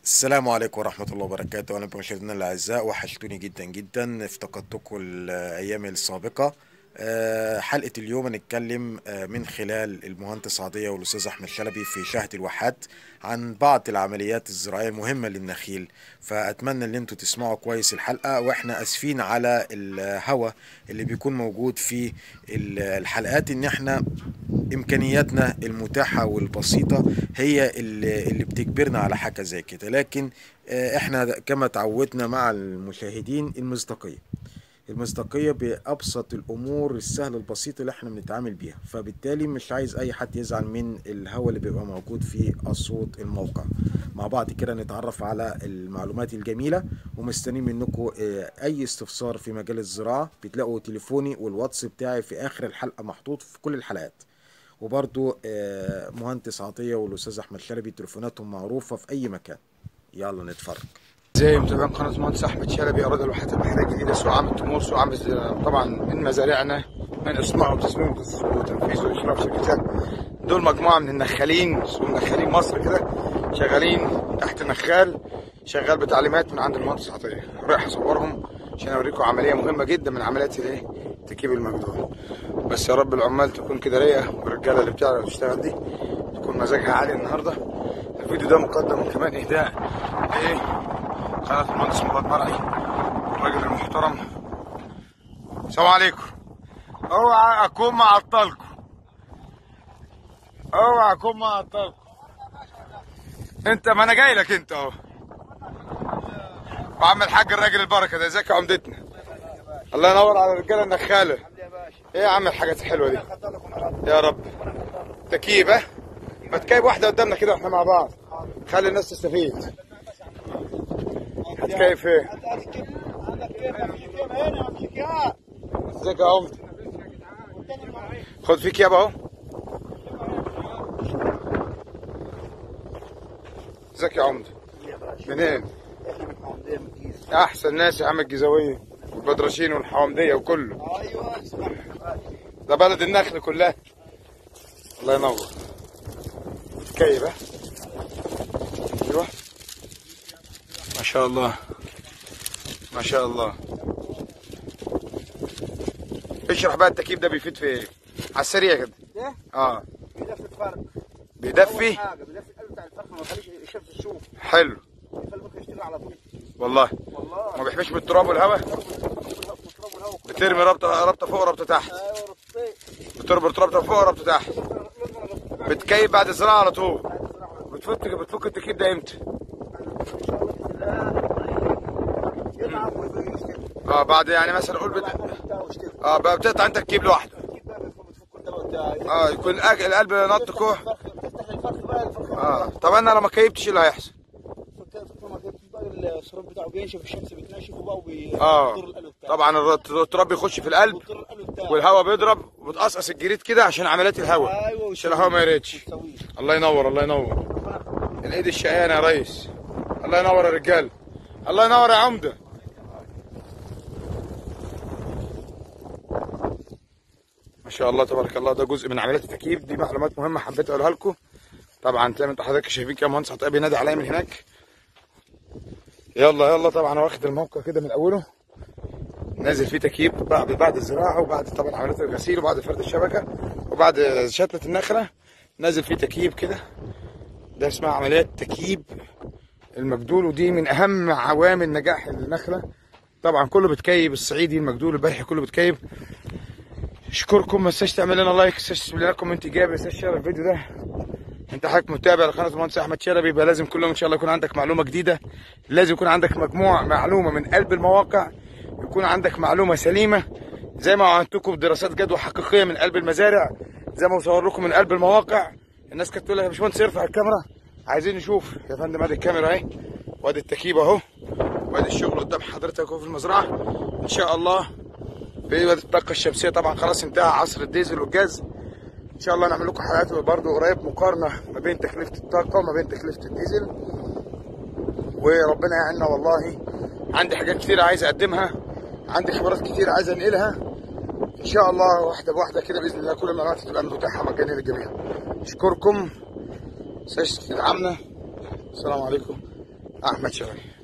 السلام عليكم ورحمة الله وبركاته أهلا بمشاهدينا الأعزاء وحشتوني جدا جدا افتقدتكم الأيام السابقة آه، حلقة اليوم هنتكلم آه، من خلال المهندس عضية والأستاذ أحمد شلبي في شهد الواحات عن بعض العمليات الزراعية المهمة للنخيل فأتمنى إن انتوا تسمعوا كويس الحلقة وإحنا أسفين على الهوا اللي بيكون موجود في ال- الحلقات إن إحنا امكانياتنا المتاحه والبسيطه هي اللي اللي بتجبرنا على حاجه زي كده لكن آه، احنا كما تعودنا مع المشاهدين المصداقيه المصداقيه بابسط الامور السهله البسيطه اللي احنا بنتعامل بيها فبالتالي مش عايز اي حد يزعل من الهوا اللي بيبقى موجود في الصوت الموقع مع بعض كده نتعرف على المعلومات الجميله ومستنيين منكم آه، اي استفسار في مجال الزراعه بتلاقوا تليفوني والواتس بتاعي في اخر الحلقه محطوط في كل الحلقات وبرضو آه، مهندس عطية والأستاذ أحمد شلبي تليفوناتهم معروفة في أي مكان يلا نتفرج زي متابعين قناة المهندس أحمد شلبي أراد الواحات البحرية الجديدة سوق عام التمور سوق عام الز- طبعا من مزارعنا من إصلاح وتصميم وتنفيذ وإشراف شركتها دول مجموعة من النخالين سوق نخالين مصر كده شغالين تحت نخال شغال بتعليمات من عند المهندس عطية رايح أصورهم عشان أوريكم عملية مهمة جدا من عمليات الإيه تكييب المجدول بس يا رب العمال تكون كده رايقة والرجالة اللي بتعرف تشتغل دي تكون مزاجها عالي النهارده الفيديو ده مقدم كمان إهداء إيه قناة المهندس مراد مرعي الراجل المحترم السلام عليكم اوعى اكون معطلكم اوعى اكون معطلكم انت ما انا جاي لك انت اهو وعم الحاج الراجل البركه ده ازيك يا عمدتنا الله ينور على الرجاله النخاله ايه يا عم الحاجات الحلوه دي يا رب تكييف ها ما تكيب واحده قدامنا كده واحنا مع بعض خلي الناس تستفيد هتكيف ايه ازيك يا عمد خد فيك يابا اهو ازيك يا عمد منين احسن ناس يا عم الجيزاويه والبدرشين والحوامديه وكله ده بلد النخل كلها الله ينور كيف ها ايوه ما شاء الله ما شاء الله اشرح بقى التكييف ده بيفيد في ايه على السريع كده ده اه بيلف الفرق بيدفي حاجه بيلف القلب بتاع الفرخه ما يخليش الشمس تشوف حلو يخلي المخ يشتغل على طول والله والله ما بيحميش من التراب والهواء بترمي رابطه رابطه فوق ورابطه تحت ايوه ربطي بتربط رابطه فوق ورابطه تحت بتكيف بعد الزراعه على طول بتفك بتفك التكييف ده امتى يتعب ويشتغل اه بعد يعني مثلا قول بت... بتاعه ويشتغل اه بقى بتقطع انت التكييف لوحده اكيد بقى بتفك الدواء بتاعي اه يكون الأج- القلب نط كوع تفتح الفرخ بقى الفرخ اه طب انا لو ما كيبتش ايه اللي هيحصل ما كنتش بقى الشراب بتاعه بينشف الشمس بتنشفه بقى وبيضر اه القلب بتاعه طبعا الر- التراب بيخش في القلب بيضر القلب بتاعه والهواء بيضرب وبتقصقص الجريد كده عشان عمليات الهواء ايوه عشان الهواء ما يردش يسويه الله ينور الله ينور الايد الشقيانه يا ريس الله ينور يا رجال الله ينور يا عمده ما شاء الله تبارك الله ده جزء من عمليات التكييف دي معلومات مهمه حبيت اقولها لكم طبعا زي ما انتوا حضرتك شايفين كده مهندس عطيه بينادي عليا من هناك يلا يلا طبعا واخد الموقع كده من اوله نازل فيه تكييف بعد بعد الزراعه وبعد طبعا عمليات الغسيل وبعد فرد الشبكه وبعد شتله النخله نازل فيه تكييف كده ده اسمها عمليات تكييب المجدول ودي من اهم عوامل نجاح النخله طبعا كله بتكيب الصعيدي المجدول البلحي كله بتكيب اشكركم ما تنساش تعمل لنا لايك ما تنساش تسيب لنا كومنت ايجابي ما تنساش تشير الفيديو ده انت حضرتك متابع لقناه المهندس احمد شلبي يبقى لازم كل يوم ان شاء الله يكون عندك معلومه جديده لازم يكون عندك مجموعه معلومه من قلب المواقع يكون عندك معلومه سليمه زي ما وعدتكم بدراسات جدوى حقيقيه من قلب المزارع زي ما بصور لكم من قلب المواقع الناس كانت تقول لك يا باشمهندس ارفع الكاميرا عايزين نشوف يا فندم ادي الكاميرا اهي وادي التكييف اهو وادي الشغل قدام حضرتك اهو في المزرعه ان شاء الله في وادي الطاقه الشمسيه طبعا خلاص انتهى عصر الديزل والجاز ان شاء الله نعمل لكم حلقات برضه قريب مقارنه ما بين تكلفه الطاقه وما بين تكلفه الديزل وربنا يعيننا والله عندي حاجات كتير عايز اقدمها عندي خبرات كتير عايز انقلها ان شاء الله واحده بواحده كده باذن الله كل المعلومات تبقى متاحه مجانيه للجميع اشكركم تنساش تدعمنا السلام عليكم احمد شوقي